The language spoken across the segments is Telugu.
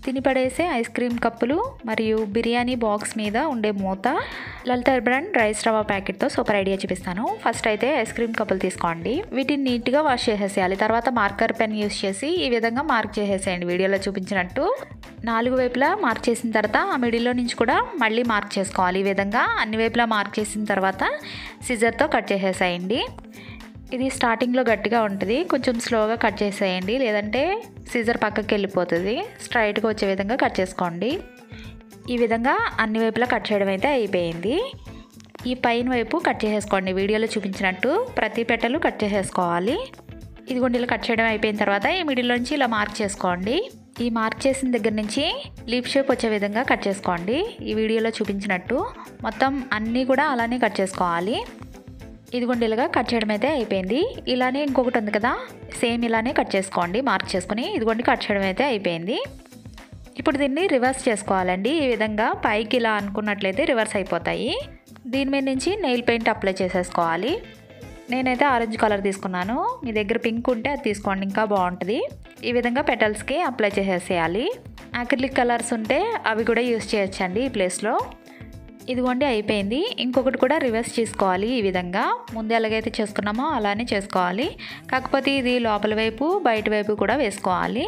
తినిపడేసే ఐస్ క్రీమ్ కప్పులు మరియు బిర్యానీ బాక్స్ మీద ఉండే మూత లలిత బ్రాండ్ రైస్ రవా ప్యాకెట్తో సూపర్ ఐడియా చూపిస్తాను ఫస్ట్ అయితే ఐస్ క్రీమ్ కప్పులు తీసుకోండి వీటిని నీట్గా వాష్ చేసేసేయాలి తర్వాత మార్కర్ పెన్ యూస్ చేసి ఈ విధంగా మార్క్ చేసేసేయండి వీడియోలో చూపించినట్టు నాలుగు వైపులా మార్క్ చేసిన తర్వాత ఆ మిడిల్లో నుంచి కూడా మళ్ళీ మార్క్ చేసుకోవాలి ఈ విధంగా అన్ని వైపులా మార్క్ చేసిన తర్వాత సిజర్తో కట్ చేసేసేయండి ఇది స్టార్టింగ్లో గట్టిగా ఉంటుంది కొంచెం స్లోగా కట్ చేసేయండి లేదంటే సీజర్ పక్కకి వెళ్ళిపోతుంది స్ట్రైట్గా వచ్చే విధంగా కట్ చేసుకోండి ఈ విధంగా అన్ని వైపులా కట్ చేయడం అయితే అయిపోయింది ఈ పైన వైపు కట్ చేసేసుకోండి వీడియోలో చూపించినట్టు ప్రతి పెట్టెలు కట్ చేసేసుకోవాలి ఇదిగోండి ఇలా కట్ చేయడం అయిపోయిన తర్వాత ఈ మిడిల్లోంచి ఇలా మార్క్ చేసుకోండి ఈ మార్క్ చేసిన దగ్గర నుంచి లీప్ షేప్ వచ్చే విధంగా కట్ చేసుకోండి ఈ వీడియోలో చూపించినట్టు మొత్తం అన్నీ కూడా అలానే కట్ చేసుకోవాలి ఇదిగోండి ఇలాగా కట్ చేయడం అయితే అయిపోయింది ఇలానే ఇంకొకటి ఉంది కదా సేమ్ ఇలానే కట్ చేసుకోండి మార్క్ చేసుకుని ఇదిగోండి కట్ చేయడం అయితే అయిపోయింది ఇప్పుడు దీన్ని రివర్స్ చేసుకోవాలండి ఈ విధంగా పైకి ఇలా అనుకున్నట్లయితే రివర్స్ అయిపోతాయి దీని మీద నుంచి నెయిల్ పెయింట్ అప్లై చేసేసుకోవాలి నేనైతే ఆరెంజ్ కలర్ తీసుకున్నాను మీ దగ్గర పింక్ ఉంటే అది తీసుకోండి ఇంకా బాగుంటుంది ఈ విధంగా పెటల్స్కి అప్లై చేసేసేయాలి అక్రిలిక్ కలర్స్ ఉంటే అవి కూడా యూస్ చేయొచ్చండి ఈ ప్లేస్లో ఇదిగోండి అయిపోయింది ఇంకొకటి కూడా రివర్స్ చేసుకోవాలి ఈ విధంగా ముందు ఎలాగైతే చేసుకున్నామో అలానే చేసుకోవాలి కాకపోతే ఇది లోపల వైపు బయట వైపు కూడా వేసుకోవాలి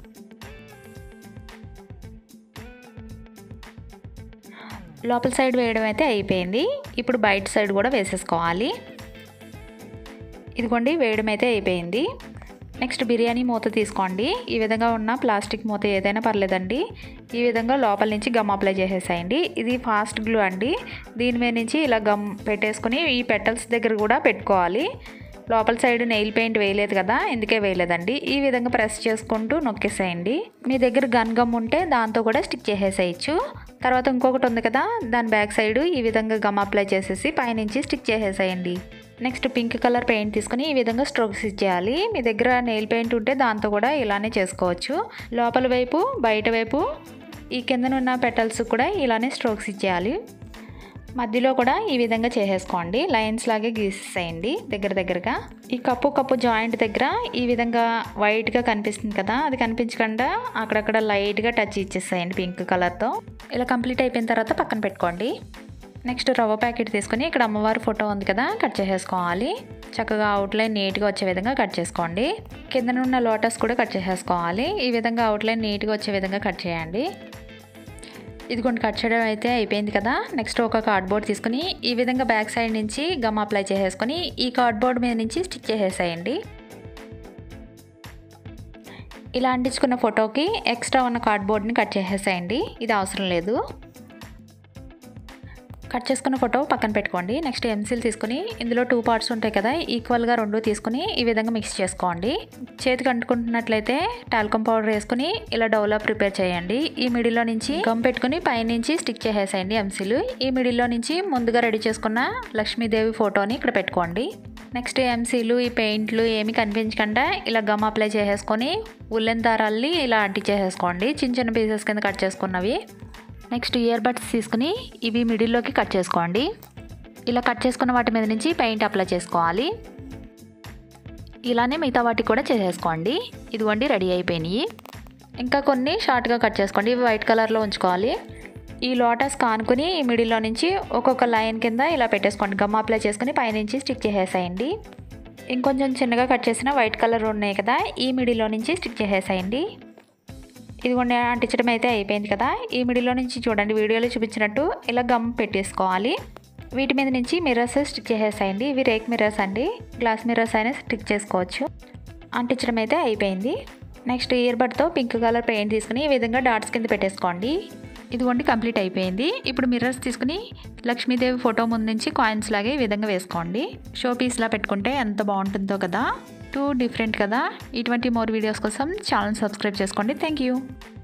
లోపల సైడ్ వేయడం అయితే అయిపోయింది ఇప్పుడు బయట సైడ్ కూడా వేసేసుకోవాలి ఇదిగోండి వేయడం అయితే అయిపోయింది నెక్స్ట్ బిర్యానీ మూత తీసుకోండి ఈ విధంగా ఉన్న ప్లాస్టిక్ మూత ఏదైనా పర్లేదండి ఈ విధంగా లోపల నుంచి గమ్ అప్లై చేసేసేయండి ఇది ఫాస్ట్ గ్లూ అండి దీని మీద నుంచి ఇలా గమ్ పెట్టేసుకుని ఈ పెటల్స్ దగ్గర కూడా పెట్టుకోవాలి లోపల సైడ్ నెయిల్ పెయింట్ వేయలేదు కదా ఎందుకే వేయలేదండి ఈ విధంగా ప్రెస్ చేసుకుంటూ నొక్కేసేయండి మీ దగ్గర గన్ గమ్ ఉంటే దాంతో కూడా స్టిక్ చేసేసేయచ్చు తర్వాత ఇంకొకటి ఉంది కదా దాని బ్యాక్ సైడ్ ఈ విధంగా గమ్ అప్లై చేసేసి పైనుంచి స్టిక్ చేసేసేయండి నెక్స్ట్ పింక్ కలర్ పెయింట్ తీసుకుని ఈ విధంగా స్ట్రోక్స్ ఇచ్చేయాలి మీ దగ్గర నెయిల్ పెయింట్ ఉంటే దాంతో కూడా ఇలానే చేసుకోవచ్చు లోపల వైపు బయట వైపు ఈ కిందనున్న పెటల్స్ కూడా ఇలానే స్ట్రోక్స్ ఇచ్చేయాలి మధ్యలో కూడా ఈ విధంగా చేసేసుకోండి లైన్స్ లాగే గీసేయండి దగ్గర దగ్గరగా ఈ కప్పు కప్పు జాయింట్ దగ్గర ఈ విధంగా వైట్గా కనిపిస్తుంది కదా అది కనిపించకుండా అక్కడక్కడ లైట్గా టచ్ ఇచ్చేసేయండి పింక్ కలర్తో ఇలా కంప్లీట్ అయిపోయిన తర్వాత పక్కన పెట్టుకోండి నెక్స్ట్ రవ్వ ప్యాకెట్ తీసుకొని ఇక్కడ అమ్మవారి ఫోటో ఉంది కదా కట్ చేసేసుకోవాలి చక్కగా అవుట్లైన్ నీట్గా వచ్చే విధంగా కట్ చేసుకోండి కిందనున్న లోటస్ కూడా కట్ చేసేసుకోవాలి ఈ విధంగా అవుట్లైన్ నీట్గా వచ్చే విధంగా కట్ చేయండి ఇదిగోండి కట్ చేయడం అయితే అయిపోయింది కదా నెక్స్ట్ ఒక కార్డ్బోర్డ్ తీసుకుని ఈ విధంగా బ్యాక్ సైడ్ నుంచి గమ్ అప్లై చేసేసుకొని ఈ కార్డ్బోర్డ్ మీద నుంచి స్టిక్ చేసేసేయండి ఇలా అంటించుకున్న ఫోటోకి ఎక్స్ట్రా ఉన్న కార్డ్బోర్డ్ని కట్ చేసేసేయండి ఇది అవసరం లేదు కట్ చేసుకున్న ఫోటో పక్కన పెట్టుకోండి నెక్స్ట్ ఎంసీల్ తీసుకుని ఇందులో టూ పార్ట్స్ ఉంటాయి కదా ఈక్వల్గా రెండు తీసుకుని ఈ విధంగా మిక్స్ చేసుకోండి చేతికి అంటుకుంటున్నట్లయితే టాల్కమ్ పౌడర్ వేసుకుని ఇలా డౌలా ప్రిపేర్ చేయండి ఈ మిడిల్లో నుంచి గమ్ పెట్టుకుని పైనుంచి స్టిక్ చేసేసేయండి ఎంసీలు ఈ మిడిల్లో నుంచి ముందుగా రెడీ చేసుకున్న లక్ష్మీదేవి ఫోటోని ఇక్కడ పెట్టుకోండి నెక్స్ట్ ఎంసీలు ఈ పెయింట్లు ఏమి కనిపించకుండా ఇలా గమ్ అప్లై చేసేసుకొని ఉల్లెన్ దారాల్ని ఇలా అంటించేసేసుకోండి చిన్న చిన్న పీసెస్ కింద కట్ చేసుకున్నవి నెక్స్ట్ ఇయర్ బడ్స్ తీసుకుని ఇవి మిడిల్లోకి కట్ చేసుకోండి ఇలా కట్ చేసుకున్న వాటి మీద నుంచి పెయింట్ అప్లై చేసుకోవాలి ఇలానే మిగతా వాటికి కూడా చేసేసుకోండి ఇదిగోండి రెడీ అయిపోయినాయి ఇంకా కొన్ని షార్ట్గా కట్ చేసుకోండి ఇవి వైట్ కలర్లో ఉంచుకోవాలి ఈ లోటస్ కానుకుని ఈ మిడిల్లో నుంచి ఒక్కొక్క లైన్ కింద ఇలా పెట్టేసుకోండి గమ్ అప్లై చేసుకుని పైనుంచి స్టిక్ చేసేసేయండి ఇంకొంచెం చిన్నగా కట్ చేసిన వైట్ కలర్ ఉన్నాయి కదా ఈ మిడిల్లో నుంచి స్టిక్ చేసేసేయండి ఇదిగోండి అంటించడం అయితే అయిపోయింది కదా ఈ మిడిల్లో నుంచి చూడండి వీడియోలో చూపించినట్టు ఇలా గమ్ పెట్టేసుకోవాలి వీటి మీద నుంచి మిర్రర్స్ స్టిక్ చేసేసేయండి ఇవి రేక్ మిర్రర్స్ అండి గ్లాస్ మిర్రర్స్ అయినా స్టిక్ చేసుకోవచ్చు అంటించడం అయితే అయిపోయింది నెక్స్ట్ ఇయర్ బడ్తో పింక్ కలర్ పెయింట్ తీసుకుని ఈ విధంగా డాట్స్ కింద పెట్టేసుకోండి ఇదిగోండి కంప్లీట్ అయిపోయింది ఇప్పుడు మిర్రర్స్ తీసుకుని లక్ష్మీదేవి ఫోటో ముందు నుంచి కాయిన్స్ లాగే ఈ విధంగా వేసుకోండి షో పీస్లా పెట్టుకుంటే ఎంత బాగుంటుందో కదా టూ డిఫరెంట్ కదా ఇటువంటి మోర్ వీడియోస్ కోసం ఛానల్ సబ్స్క్రైబ్ చేసుకోండి థ్యాంక్ యూ